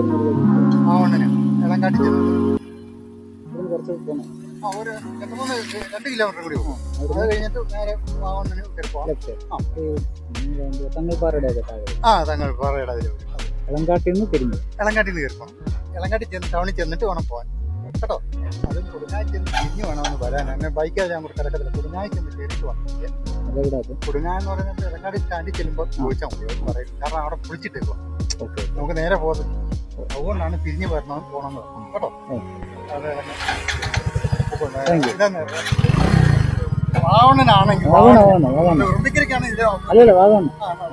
വരുന്ന ഒരു വഴി ആവണ്ണന് ഇളങ്കാട്ടി ചെന്നിട്ട് ഇവിടുന്ന് കുറച്ച് പോകണം ആ ഒരു രണ്ട് മൂന്ന് രണ്ട് കിലോമീറ്റർ കൂടി പോകും അത് കഴിഞ്ഞിട്ട് നേരെ ആവണ്ണന് കയറി പോകാം ലെഫ്റ്റ് ആ. തങ്ങൾപ്പാറയുടെ ഒക്കെ താഴെ ആ തങ്ങൾ പാറയുടെ അതിൽ ഇളങ്കാട്ടിൽ നിന്ന് തിരിഞ്ഞു ഇളങ്കാട്ടിൽ നിന്ന് കയറി പോകണം ഇളങ്കാട്ടി ചെന്ന് ടൗണിൽ ചെന്നിട്ട് വേണം പോകാൻ കേട്ടോ അതും കൊടുങ്ങായി ചെന്ന് തിരിഞ്ഞു വേണമെന്ന് വരാൻ അങ്ങനെ ബൈക്കാ ഞാൻ കൂടെ കിടക്കത്തില്ല കൊടുങ്ങായി ചെന്ന് കയറിയിട്ട് വന്നിട്ട് അതെവിടെ അത് കൊടുങ്ങായി എന്ന് പറയുന്നത് ഇളങ്കാടി സ്റ്റാൻഡിൽ ചെല്ലുമ്പോൾ ചോദിച്ചാൽ മതി അവർ പറയും കാരണം അവിടെ പൊളിച്ചിട്ടേക്കുക ഓക്കെ നമുക്ക് നേരെ പോകുന്നത് അതുകൊണ്ടാണ് തിരിഞ്ഞു വരണം പോകണമെന്ന് പറഞ്ഞത് കേട്ടോ ഉം. അതെ Thank you. വാവണനാണെങ്കിൽ വാഗമൺ വാഗമൺ വാഗമൺ ഉറുമ്പിക്കരിക്കാണ് ഇതിന്റെ അല്ലല്ല വാഗമൺ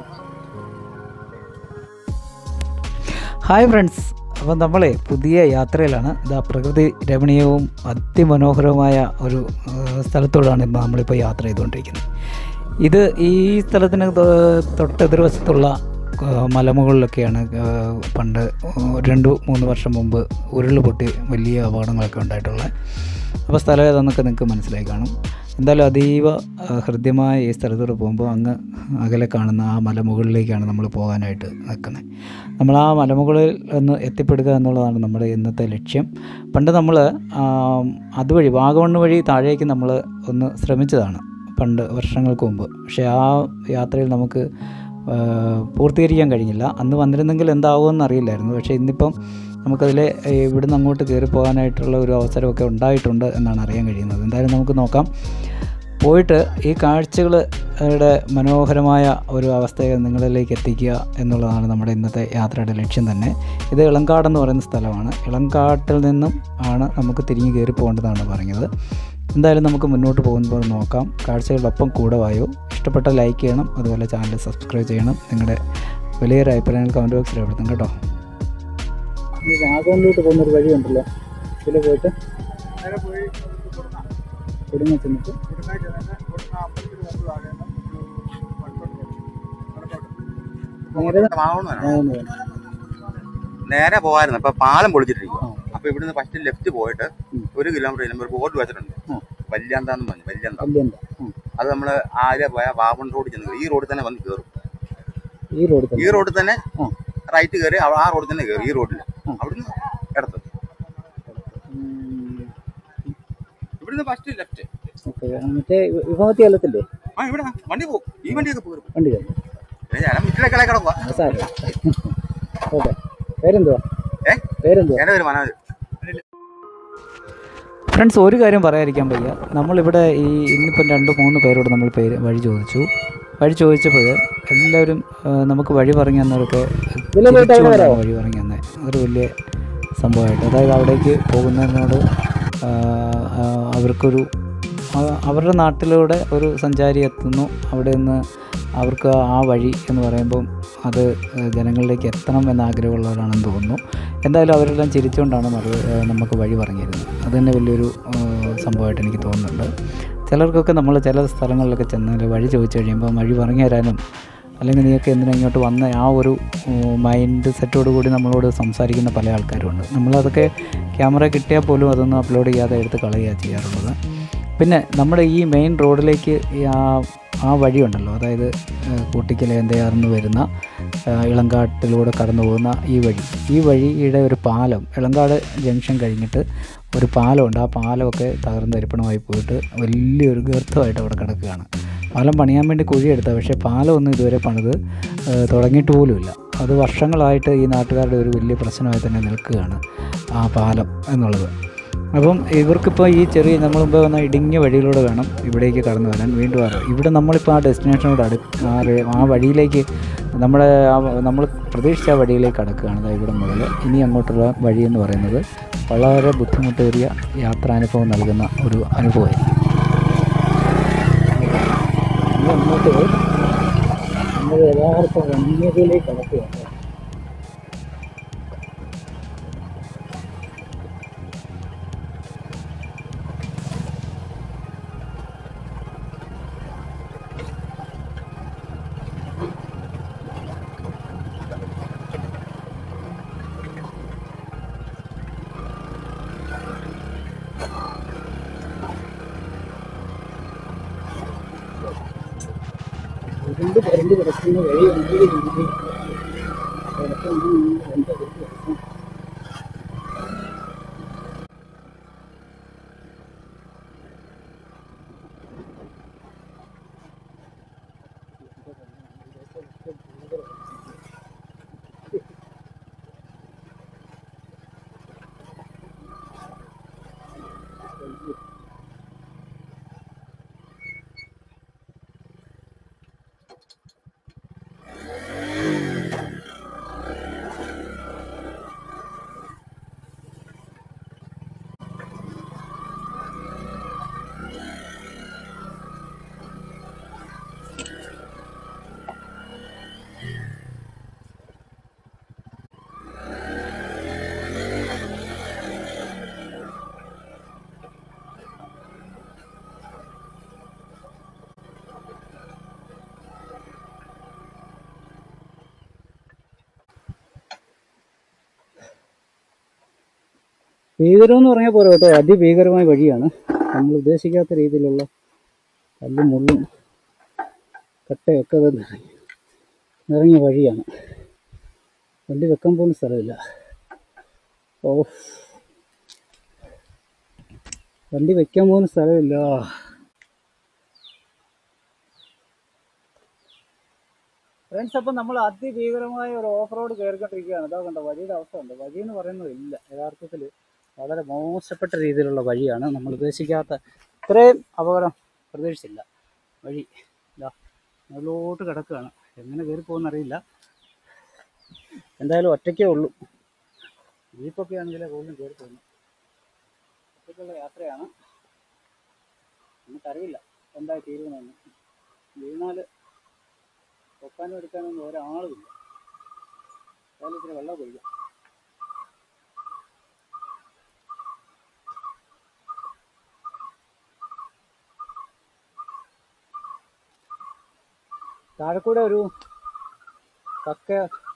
ഹായ് ഫ്രണ്ട്സ് അപ്പം നമ്മളെ പുതിയ യാത്രയിലാണ് ഇതാ പ്രകൃതി രമണീയവും അതിമനോഹരവുമായ ഒരു ആ, സ്ഥലത്തോടാണ് ഇപ്പോൾ നമ്മളിപ്പോൾ യാത്ര ചെയ്തുകൊണ്ടിരിക്കുന്നത് ഇത് ഈ സ്ഥലത്തിന് തൊ- തൊട്ടെതിർവശത്തുള്ള ആ, മലമുകളിലൊക്കെയാണ് ആ, പണ്ട് രണ്ട് മൂന്ന് വർഷം മുമ്പ് ഉരുൾ പൊട്ടി വലിയ അപകടങ്ങളൊക്കെ ഉണ്ടായിട്ടുള്ളത് അപ്പോൾ സ്ഥലം ഏതാണെന്നൊക്കെ നിങ്ങൾക്ക് മനസ്സിലായി കാണും എന്തായാലും അതീവ ആ, ഹൃദ്യമായ ഈ സ്ഥലത്തൂടെ പോകുമ്പോൾ അങ്ങ് അകലെ കാണുന്ന ആ മലമുകളിലേക്കാണ് നമ്മൾ പോകാനായിട്ട് നിൽക്കുന്നത് നമ്മൾ ആ മലമുകളിൽ ഒന്ന് എത്തിപ്പെടുക എന്നുള്ളതാണ് നമ്മുടെ ഇന്നത്തെ ലക്ഷ്യം പണ്ട് നമ്മൾ അതുവഴി വാഗമണ്ണ് വഴി താഴേക്ക് നമ്മൾ ഒന്ന് ശ്രമിച്ചതാണ് പണ്ട് വർഷങ്ങൾക്ക് മുമ്പ് പക്ഷേ ആ യാത്രയിൽ നമുക്ക് ആ, പൂർത്തീകരിക്കാൻ കഴിഞ്ഞില്ല അന്ന് വന്നിരുന്നെങ്കിൽ എന്താവുമെന്ന് അറിയില്ലായിരുന്നു പക്ഷേ ഇന്നിപ്പം നമുക്കതിൽ ഇവിടുന്ന് അങ്ങോട്ട് കയറി പോകാനായിട്ടുള്ള ഒരു അവസരമൊക്കെ ഉണ്ടായിട്ടുണ്ട് എന്നാണ് അറിയാൻ കഴിയുന്നത് എന്തായാലും നമുക്ക് നോക്കാം പോയിട്ട് ഈ കാഴ്ചകളുടെ മനോഹരമായ ഒരു അവസ്ഥയെ നിങ്ങളിലേക്ക് എത്തിക്കുക എന്നുള്ളതാണ് നമ്മുടെ ഇന്നത്തെ യാത്രയുടെ ലക്ഷ്യം തന്നെ ഇത് ഇളങ്കാട് എന്ന് പറയുന്ന സ്ഥലമാണ് ഇളങ്കാട്ടിൽ നിന്നും ആണ് നമുക്ക് തിരിഞ്ഞ് കയറി പോകേണ്ടതാണ് പറഞ്ഞത് എന്തായാലും നമുക്ക് മുന്നോട്ട് പോകുമ്പോൾ നോക്കാം കാഴ്ചകളൊപ്പം കൂടെ വായോ ഇഷ്ടപ്പെട്ട ലൈക്ക് ചെയ്യണം അതുപോലെ ചാനൽ സബ്സ്ക്രൈബ് ചെയ്യണം നിങ്ങളുടെ വലിയൊരു അഭിപ്രായങ്ങൾ കമൻറ്റ് ബോക്സിൽ എഴുതും കേട്ടോ ഈ വാഗമണിലോട്ട് പോകുന്ന ഒരു വഴിയുണ്ടല്ലോ ഇതിൽ പോയിട്ട് നേരെ പോയി കൊടുക്കാം കൊടുങ്ങ ചെന്നിട്ട് കൊടുങ്ങായി ചെന്നിട്ട് കൊടുങ്ങ അമ്പലത്തിന് മുമ്പ് താഴെ നേരെ വാഗമണ്ണാണ്. വാഗമൺ പോകണം നേരെ പോകായിരുന്നു ഇപ്പൊ പാലം പൊളിച്ചിട്ടിരിക്കും ആ. അപ്പൊ ഇവിടുന്ന് ഫസ്റ്റ് ലെഫ്റ്റ് പോയിട്ട് ഉം. ഒരു കിലോമീറ്റർ ചെല്ലുമ്പോൾ ഒരു ബോർഡ് വെച്ചിട്ടുണ്ട് ആ. വല്യാന്താന്ന് പറഞ്ഞു വല്യാന്ത കല്യാണ്ട അത് നമ്മള് ആരെ പോയ വാഗമൺ റോഡ് ചെന്ന് കയറി. ഈ റോഡിൽ തന്നെ വന്ന് കയറും ഈ റോഡിൽ ഈ തന്നെ റോഡിൽ തന്നെ ആ. റൈറ്റ് കയറി അവ- ആ റോഡിൽ തന്നെ കയറി ഈ റോഡിൽ ആ. അവിടുന്ന് ഇടത്ത് ഉം, ഇവിടുന്ന് ഫസ്റ്റ് ലെഫ്റ്റ് ഓക്കെ മറ്റേ വി- വിഭവത്തി അല്ലത്തില്ലേ ആ ഇവിടെ വണ്ടി പോകും ഈ വണ്ടിയൊക്കെ പോകും വണ്ടി തന്നെ ഞാൻ മുറ്റിലേക്കളെ കിടക്കുക ആ സാറേ ഓക്കെ പേരെന്തുവാ ഏ? പേരെന്തുവാ എന്റെ പേര് മനോജ് ഫ്രണ്ട്സ് ഒരു കാര്യം പറയാതിരിക്കാൻ വയ്യ നമ്മളിവിടെ ഈ ഇന്നിപ്പം രണ്ട് മൂന്ന് പേരോട് നമ്മൾ പേര് വഴി ചോദിച്ചു വഴി ചോദിച്ചപ്പോൾ എല്ലാവരും ആ, നമുക്ക് വഴി പറഞ്ഞു തന്നവരൊക്കെ ഇതിലെ പോയിട്ട് അവിടെ തിരിച്ചുകൊണ്ടാണ് വരാമോ? വഴി പറഞ്ഞു തന്നെ അതൊരു വലിയ സംഭവമായിട്ട് അതായത് അവിടേക്ക് പോകുന്നതിനോട് ആ, ആ, അവർക്കൊരു ആ, അവരുടെ നാട്ടിലൂടെ ഒരു സഞ്ചാരി എത്തുന്നു അവിടെ നിന്ന് അവർക്ക് ആ വഴി എന്ന് പറയുമ്പം അത് ജനങ്ങളിലേക്ക് എത്തണം എന്ന ആഗ്രഹമുള്ളവരാണെന്ന് തോന്നുന്നു എന്തായാലും അവരെല്ലാം ചിരിച്ചുകൊണ്ടാണ് മറു ഏഹ് നമുക്ക് വഴി പറഞ്ഞിരുന്നത് അത് തന്നെ വലിയൊരു ഏഹ് സംഭവമായിട്ട് എനിക്ക് തോന്നുന്നുണ്ട് ചിലർക്കൊക്കെ നമ്മൾ ചില സ്ഥലങ്ങളിലൊക്കെ ചെന്നാൽ വഴി ചോദിച്ചു കഴിയുമ്പോൾ വഴി പറഞ്ഞു തരാനും അല്ലെങ്കിൽ നീയൊക്കെ എന്തിനാ ഇങ്ങോട്ട് വന്ന ആ ഒരു മൈൻഡ് സെറ്റോട് കൂടി നമ്മളോട് സംസാരിക്കുന്ന പല ആൾക്കാരുമുണ്ട് നമ്മളതൊക്കെ ക്യാമറ കിട്ടിയാൽ പോലും അതൊന്നും അപ്ലോഡ് ചെയ്യാതെ എടുത്ത് കളയുക ചെയ്യാറുള്ളത് പിന്നെ നമ്മുടെ ഈ മെയിൻ റോഡിലേക്ക് ഈ ആ ആ വഴിയുണ്ടല്ലോ അതായത് ഏഹ് കൂട്ടിക്കൽ എന്തയാർന്ന് വരുന്ന ഏഹ് ഇളങ്കാട്ടിലൂടെ കടന്നു പോകുന്ന ഈ വഴി ഈ വഴിയുടെ ഒരു പാലം ഇളങ്കാട് ജംഗ്ഷൻ കഴിഞ്ഞിട്ട് ഒരു പാലമുണ്ട് ആ പാലമൊക്കെ തകർന്ന് തരിപ്പണമായി പോയിട്ട് വലിയൊരു ഗർത്തമായിട്ട് അവിടെ കിടക്കുകയാണ് പാലം പണിയാൻ വേണ്ടി കുഴിയെടുത്ത പക്ഷേ പാലമൊന്നും ഇതുവരെ പണിത് ഏഹ് തുടങ്ങിയിട്ട് പോലുമില്ല അത് വർഷങ്ങളായിട്ട് ഈ നാട്ടുകാരുടെ ഒരു വലിയ പ്രശ്നമായി തന്നെ നിൽക്കുകയാണ് ആ പാലം എന്നുള്ളത് അപ്പം ഇവർക്കിപ്പോൾ ഈ ചെറിയ നമ്മൾ മുമ്പ് വന്ന ഇടുങ്ങിയ വഴിയിലൂടെ വേണം ഇവിടേക്ക് കടന്നു വരാൻ വീണ്ടും ആറ് ഇവിടെ നമ്മളിപ്പോൾ ആ ഡെസ്റ്റിനേഷനോട് അടു ആ റെ- ആ വഴിയിലേക്ക് നമ്മുടെ ആ നമ്മൾ പ്രതീക്ഷിച്ച ആ വഴിയിലേക്ക് കടക്കുകയാണ് ദാ ഇവിടെ മുതൽ ഇനി അങ്ങോട്ടുള്ള വഴി എന്ന് പറയുന്നത് വളരെ ബുദ്ധിമുട്ടേറിയ യാത്രാനുഭവം നൽകുന്ന ഒരു അനുഭവമായിരിക്കും നമ്മൾ അങ്ങോട്ട് നമ്മൾ യഥാർത്ഥ വന്യതയിലേക്ക് കടക്കുകയാണ് ഇരുണ്ട് പരണ്ട് കിടക്കുന്ന വഴി ഉള്ളിൽ ഇരുന്ന് കിടക്കുന്ന രണ്ട് കിടക്കും ഭീകരം എന്ന് പറഞ്ഞാൽ പോരാ കേട്ടോ അതിഭീകരമായ വഴിയാണ് നമ്മൾ ഉദ്ദേശിക്കാത്ത രീതിയിലുള്ള കല്ലും മുള്ളും കട്ടയൊക്കെ അത് നിറഞ്ഞ നിറഞ്ഞ വഴിയാണ് വണ്ടി വെക്കാൻ പോകുന്ന സ്ഥലമില്ല ഓ വണ്ടി വെക്കാൻ പോകുന്ന സ്ഥലമില്ല ഫ്രണ്ട്സ് അപ്പം നമ്മൾ അതിഭീകരമായ ഒരു ഓഫ് റോഡ് കയറിക്കൊണ്ടിരിക്കുകയാണ് ഇതാ കണ്ടോ വഴിയുടെ അവസ്ഥ ഉണ്ട് വഴി എന്ന് പറയുന്നത് ഇല്ല യഥാർത്ഥത്തിൽ വളരെ മോശപ്പെട്ട രീതിയിലുള്ള വഴിയാണ് നമ്മൾ ഉദ്ദേശിക്കാത്ത ഇത്രയും അപകടം പ്രതീക്ഷിച്ചില്ല വഴി ഇതാ മുകളിലോട്ട് കിടക്കുകയാണ് എങ്ങനെ കയറി പോകുന്നറിയില്ല എന്തായാലും ഒറ്റയ്ക്കേ ഉള്ളൂ ജീപ്പൊക്കെ ആണെങ്കിൽ കൂടുതലും കയറി പോകുന്നു ഒറ്റയ്ക്കുള്ള യാത്രയാണ് നമുക്കറിയില്ല എന്തായി തീരുമെന്ന് വീണാൽ പൊക്കാനും എടുക്കാനൊന്നും ഒരാളുമില്ല എന്തായാലും ഇത്തിരി വെള്ളം കുടിക്കാം താഴെക്കൂടെ ഒരു കക്ക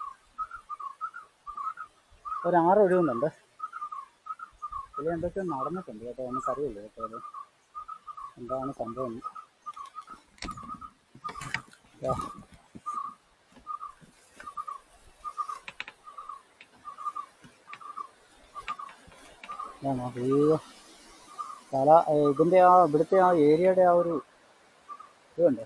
ഒരാറ് ഒഴുകുന്നുണ്ട് ഇതിൽ എന്തൊക്കെ നടന്നിട്ടുണ്ട് കേട്ടോ നമുക്കറിയില്ല കേട്ടോ അത് എന്താണ് സംഭവം എന്ന്. ദാ. ഇതാണോ ഈ സ്ഥല ഇതിൻ്റെ ആ ഇവിടുത്തെ ആ ഏരിയയുടെ ആ ഒരു ഇതുണ്ട്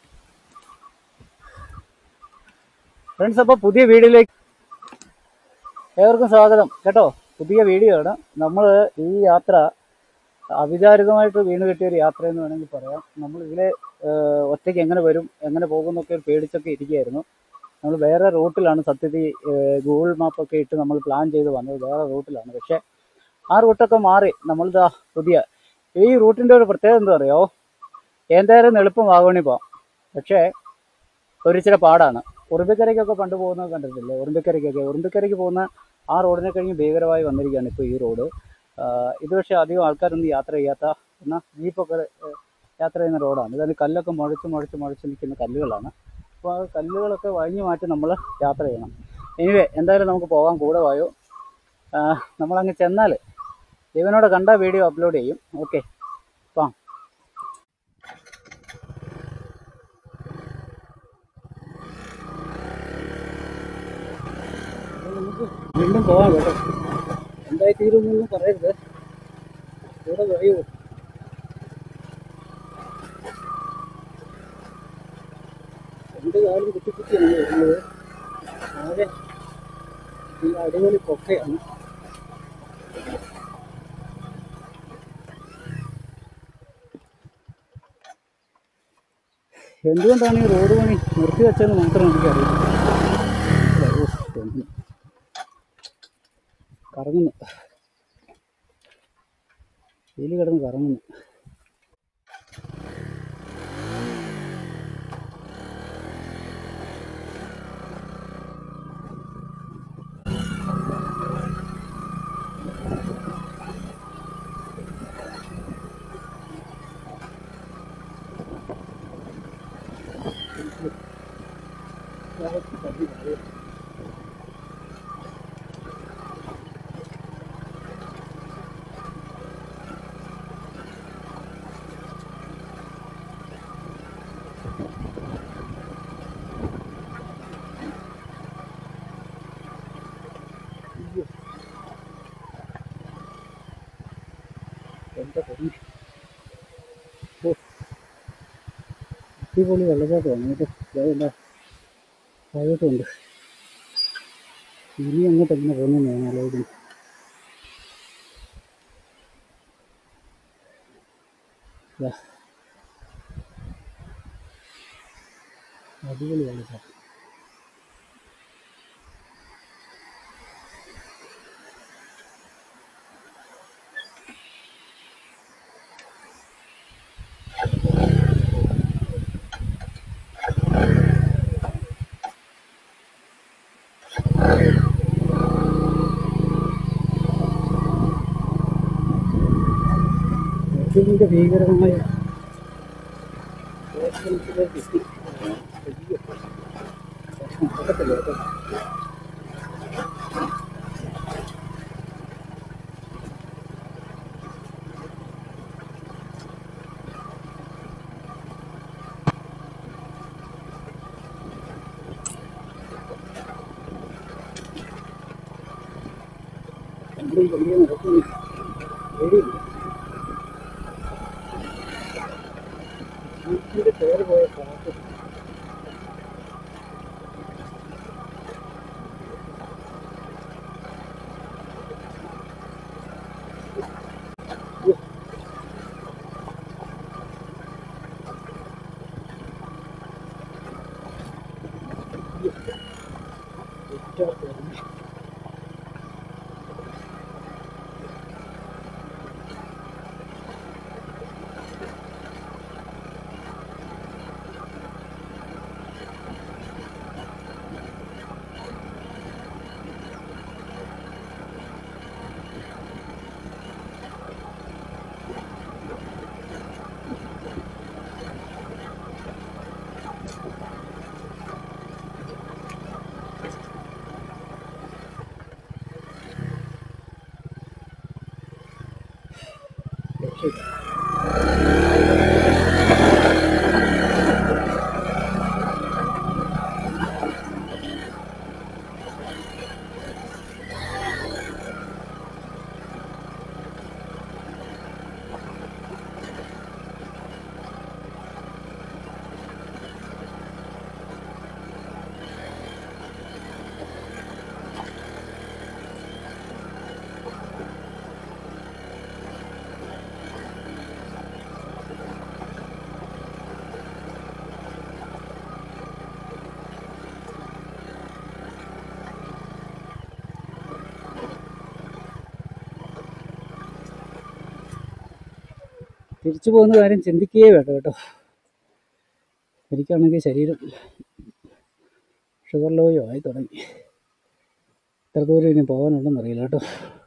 ഫ്രണ്ട്സ് അപ്പോൾ പുതിയ വീഡിയോയിലേക്ക് ഏവർക്കും സ്വാഗതം കേട്ടോ പുതിയ വീഡിയോ ആണ് നമ്മൾ ഈ യാത്ര അവിചാരിതമായിട്ട് വീണ് കിട്ടിയ ഒരു യാത്ര എന്ന് വേണമെങ്കിൽ പറയാം നമ്മൾ ഇതിലെ ഒറ്റയ്ക്ക് എങ്ങനെ വരും എങ്ങനെ പോകും എന്നൊക്കെ ഒരു പേടിച്ചൊക്കെ ഇരിക്കുകയായിരുന്നു നമ്മൾ വേറെ റൂട്ടിലാണ് സത്യത്തിൽ ഗൂഗിൾ മാപ്പൊക്കെ ഇട്ട് നമ്മൾ പ്ലാൻ ചെയ്ത് വന്നത് വേറെ റൂട്ടിലാണ് പക്ഷേ ആ റൂട്ടൊക്കെ മാറി നമ്മളിതാ പുതിയ ഈ റൂട്ടിൻ്റെ ഒരു പ്രത്യേകത എന്താ പറയുമോ എന്തായാലും എളുപ്പം വാഗോണി പോവാം പക്ഷേ ഒരു ഇച്ചിരി പാടാണ് ഉറുമ്പിക്കരയ്ക്കൊക്കെ പണ്ട് പോകുന്നത് കണ്ടിട്ടില്ലേ ഉറുമ്പിക്കരയ്ക്കൊക്കെ ഉറുമ്പിക്കരയ്ക്ക് പോകുന്ന ആ റോഡിനെ കഴിഞ്ഞ് ഭീകരമായി വന്നിരിക്കുകയാണ് ഇപ്പോൾ ഈ റോഡ് ആഹ് ഇത് പക്ഷേ അധികം ആൾക്കാരൊന്നും യാത്ര ചെയ്യാത്ത എന്നാൽ ജീപ്പൊക്കെ ഏഹ് യാത്ര ചെയ്യുന്ന റോഡാണ് ഇതായത് കല്ലൊക്കെ മുഴച്ച് മുഴച്ച് മുഴച്ച് നിൽക്കുന്ന കല്ലുകളാണ് അപ്പോൾ ആ കല്ലുകളൊക്കെ വഴിഞ്ഞു മാറ്റി നമ്മൾ യാത്ര ചെയ്യണം എനിവേ എന്തായാലും നമുക്ക് പോകാൻ കൂടെ വായോ ആഹ് നമ്മളങ്ങ് ചെന്നാൽ ഇവനോട് കണ്ട വീഡിയോ അപ്ലോഡ് ചെയ്യും ഓക്കെ പോവാം നമുക്ക് വീണ്ടും പോവാം കേട്ടോ എന്തായി തീരുമെന്നൊന്നും പറയരുത് കൂടെ കഴിയൂ രണ്ട് കാലം കുത്തി കുത്തിയാണ് വരുന്നത് ആകെ ഈ അടിപൊളി പൊക്കയാണ് എന്തുകൊണ്ടാണ് ഈ റോഡ് പണി നിർത്തി വെച്ചതെന്ന് മാത്രം എനിക്കറിയില്ല ഓ, തെന്നി. കറങ്ങുന്നു വെയിൽ കിടന്ന് കറങ്ങുന്നു എന്താ പൊടി ഓ അടിപൊളി വെള്ളച്ചാട്ടമാണ് കേട്ടോ എന്താ താഴോട്ടുണ്ട് ഇനി അങ്ങോട്ട് എങ്ങനെ പോകുന്നു ഞാൻ ആലോചിക്കുന്നു ദാ. അടിപൊളി വെള്ളച്ചാട്ടം ഇതിൻ്റെ ഭീകരമായ ഓപ്പറേഷനിലേക്ക് എത്തി. അയ്യോ. നടക്കത്തില്ല കേട്ടോ. നമ്മുടെ ഈ വണ്ടിയെ നടക്കുന്നു പേടിയില്ല ജീപ്പിന്റെ ടയർ പോയ കാറ്റ് തിരിച്ചു പോകുന്ന കാര്യം ചിന്തിക്കുകയേ വേണ്ട കേട്ടോ എനിക്കാണെങ്കിൽ ശരീരം ഷുഗർ ലോയോ ആയി തുടങ്ങി എത്ര ദൂരം ഇനി പോകാനുണ്ടെന്ന് അറിയില്ല കേട്ടോ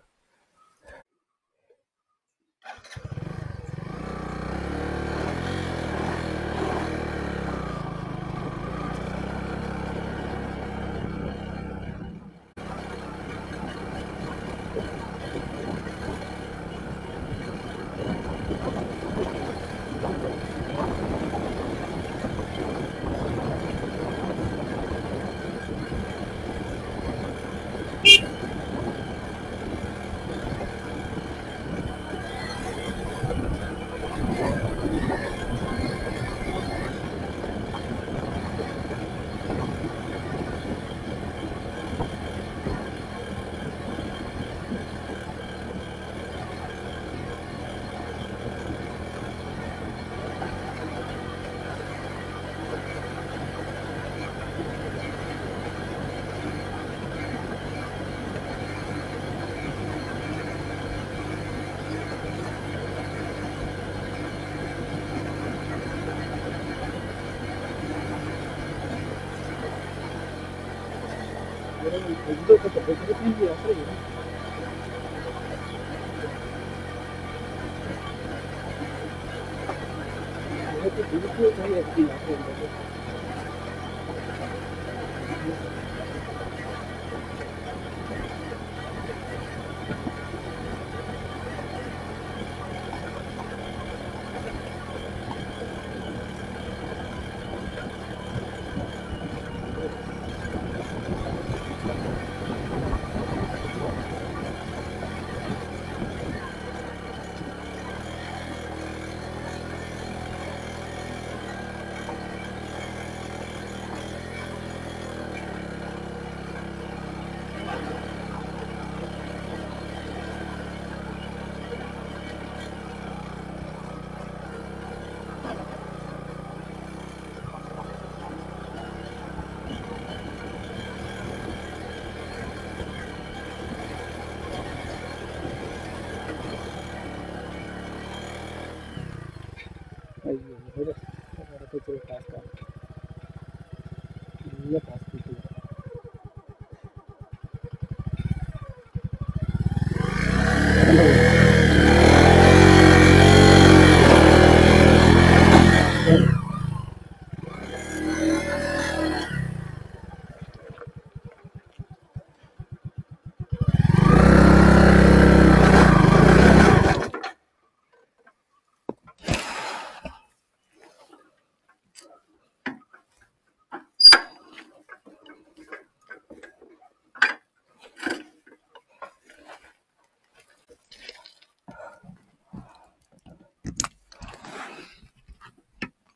യാത്ര ചെയ്യണം ഇതൊക്കെ തിരിച്ചു പോയി യാത്ര ചെയ്യുന്നത് അയ്യോ ഇവിടെ ഇവിടുത്തെ ഇച്ചിരി ടാസ്ക്കാണ് നല്ല ടാസ്ക് കിട്ടുക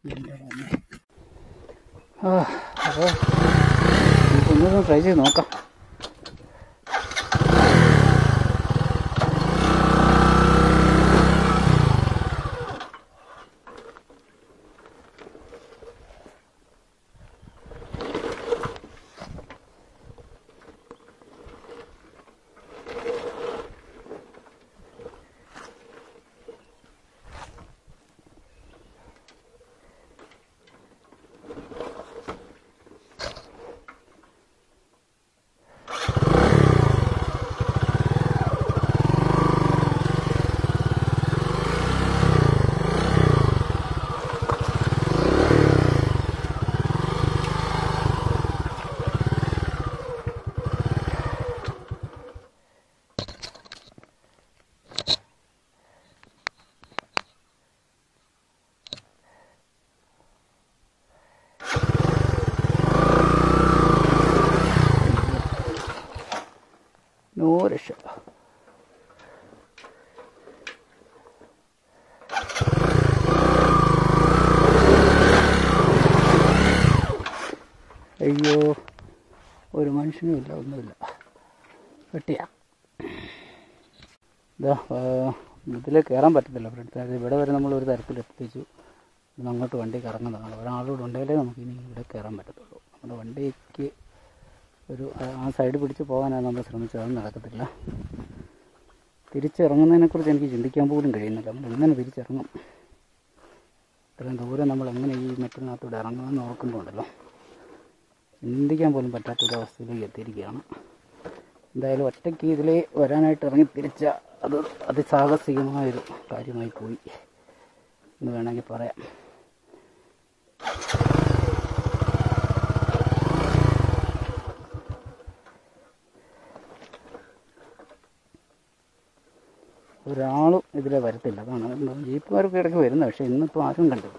ആ അപ്പോൾ നമുക്കൊന്നുകൂടെ ട്രൈ ചെയ്ത് നോക്കാം നോ രക്ഷ അയ്യോ ഒരു മനുഷ്യനും ഇല്ല ഒന്നുമില്ല വെട്ടിയ ഇതാ ഇതിൽ കയറാൻ പറ്റത്തില്ല ഫ്രണ്ട്സ് അത് ഇവിടെ വരെ നമ്മൾ ഒരു തരത്തിൽ എത്തിച്ചു ഇന്ന് അങ്ങോട്ട് വണ്ടി കറങ്ങുന്നതാണ് ഒരാളോട് ഉണ്ടെങ്കിലേ നമുക്ക് ഇനി ഇവിടെ കയറാൻ പറ്റത്തുള്ളൂ നമ്മുടെ വണ്ടിക്ക് ഒരു ആ- ആ സൈഡ് പിടിച്ച് പോകാനാണ് നമ്മൾ ശ്രമിച്ചത് അത് നടക്കത്തില്ല തിരിച്ചിറങ്ങുന്നതിനെക്കുറിച്ച് എനിക്ക് ചിന്തിക്കാൻ പോലും കഴിയുന്നില്ല നമ്മൾ എങ്ങനെ തിരിച്ചിറങ്ങും ഇത്രയും ദൂരം നമ്മൾ എങ്ങനെ ഈ മെറ്റിനകത്തൂടെ ഇറങ്ങുമെന്ന് ഓർക്കുമ്പോൾ ഉണ്ടല്ലോ ചിന്തിക്കാൻ പോലും പറ്റാത്തൊരവസ്ഥയിലേക്ക് എത്തിയിരിക്കുകയാണ് എന്തായാലും ഒറ്റയ്ക്ക് ഇതിൽ വരാനായിട്ട് ഇറങ്ങി തിരിച്ച അത് അതിസാഹസികമായൊരു കാര്യമായി പോയി എന്ന് വേണമെങ്കിൽ പറയാം ഒരാളും ഇതിലെ വരത്തില്ല അതാണ് ജീപ്പുകാരൊക്കെ ഇടയ്ക്ക് വരുന്നത് പക്ഷേ ഇന്നിപ്പോൾ ആരും കണ്ടില്ല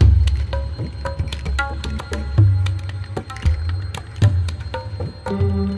Thank